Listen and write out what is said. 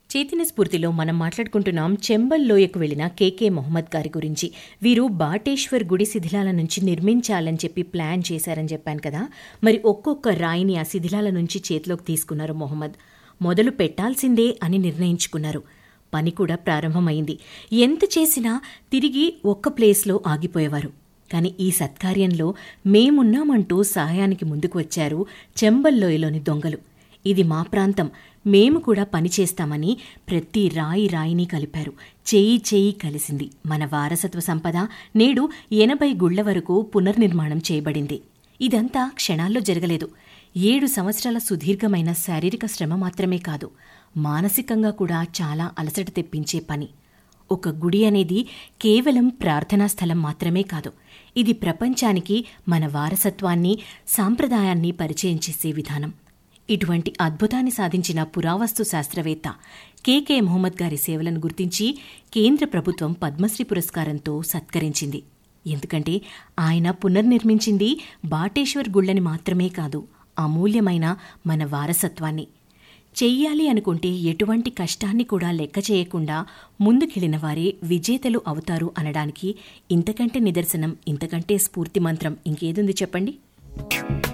చైతన్య స్ఫూర్తిలో మనం మాట్లాడుకుంటున్నాం చెంబల్ లోయకు వెళ్లిన కేకే మొహమ్మద్ గారి గురించి వీరు బాటేశ్వర్ గుడి శిథిలాల నుంచి నిర్మించాలని చెప్పి ప్లాన్ చేశారని చెప్పాను కదా మరి ఒక్కొక్క రాయిని ఆ శిథిలాల నుంచి చేతిలోకి తీసుకున్నారు మొహమ్మద్ మొదలు పెట్టాల్సిందే అని నిర్ణయించుకున్నారు పని కూడా ప్రారంభమైంది ఎంత చేసినా తిరిగి ఒక్క ప్లేస్లో ఆగిపోయేవారు కానీ ఈ సత్కార్యంలో మేమున్నామంటూ సహాయానికి ముందుకు వచ్చారు చెంబల్లోయలోని దొంగలు ఇది మా ప్రాంతం మేము కూడా పనిచేస్తామని ప్రతి రాయి రాయిని కలిపారు చేయి చేయి కలిసింది మన వారసత్వ సంపద నేడు ఎనభై గుళ్ల వరకు పునర్నిర్మాణం చేయబడింది ఇదంతా క్షణాల్లో జరగలేదు ఏడు సంవత్సరాల సుదీర్ఘమైన శారీరక శ్రమ మాత్రమే కాదు మానసికంగా కూడా చాలా అలసట తెప్పించే పని ఒక గుడి అనేది కేవలం ప్రార్థనా స్థలం మాత్రమే కాదు ఇది ప్రపంచానికి మన వారసత్వాన్ని సాంప్రదాయాన్ని పరిచయం చేసే విధానం ఇటువంటి అద్భుతాన్ని సాధించిన పురావస్తు శాస్త్రవేత్త కెకే మొహమ్మద్ గారి సేవలను గుర్తించి కేంద్ర ప్రభుత్వం పద్మశ్రీ పురస్కారంతో సత్కరించింది ఎందుకంటే ఆయన పునర్నిర్మించింది బాటేశ్వర్ గుళ్ళని మాత్రమే కాదు అమూల్యమైన మన వారసత్వాన్ని చెయ్యాలి అనుకుంటే ఎటువంటి కష్టాన్ని కూడా లెక్క చేయకుండా ముందుకెళ్లిన వారే విజేతలు అవుతారు అనడానికి ఇంతకంటే నిదర్శనం ఇంతకంటే స్ఫూర్తి మంత్రం ఇంకేదుంది చెప్పండి